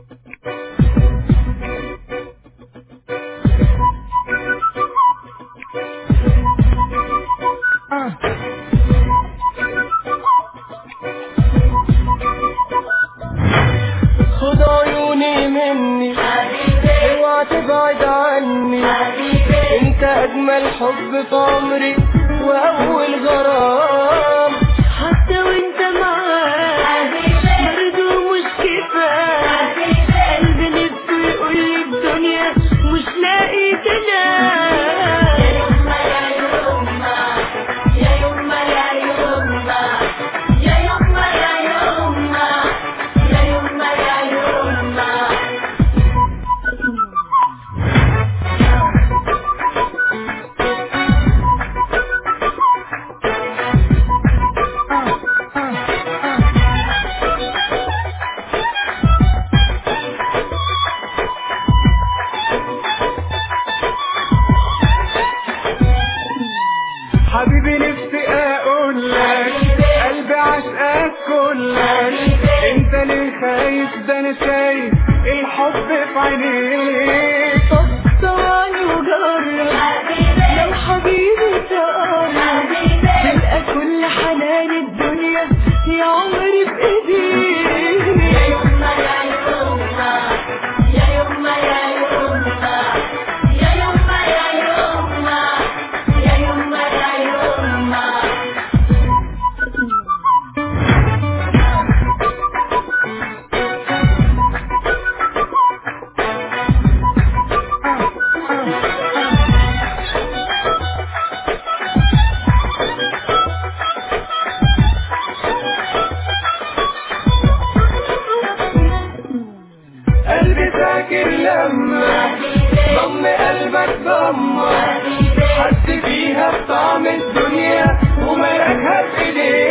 خد عيوني مني اوعى تبعد عني انت اجمل حب في عمري واول غرام حتى وانت معاك برضه مش كفاية قلبي نفسه يقول لي الدنيا مش لاقي تنام يا يما يا يما يا يما يا يما يا يما يا يما يا يما يا يما حبيبي نفسي اقول لك قلبي عشقك كلك انت ليه خايف ده انا شايف الحب في عينيك طب ثواني وجرب لو حبيبي تقرب تلقى كل حنان الدنيا يا عمري في ايديك يا يما يا يما يا يما يا يما يا يما يا يما يا يما يا يما قلبي فاكر لما ضم قلبك ضمه حس فيها بطعم الدنيا وملكها في ايديك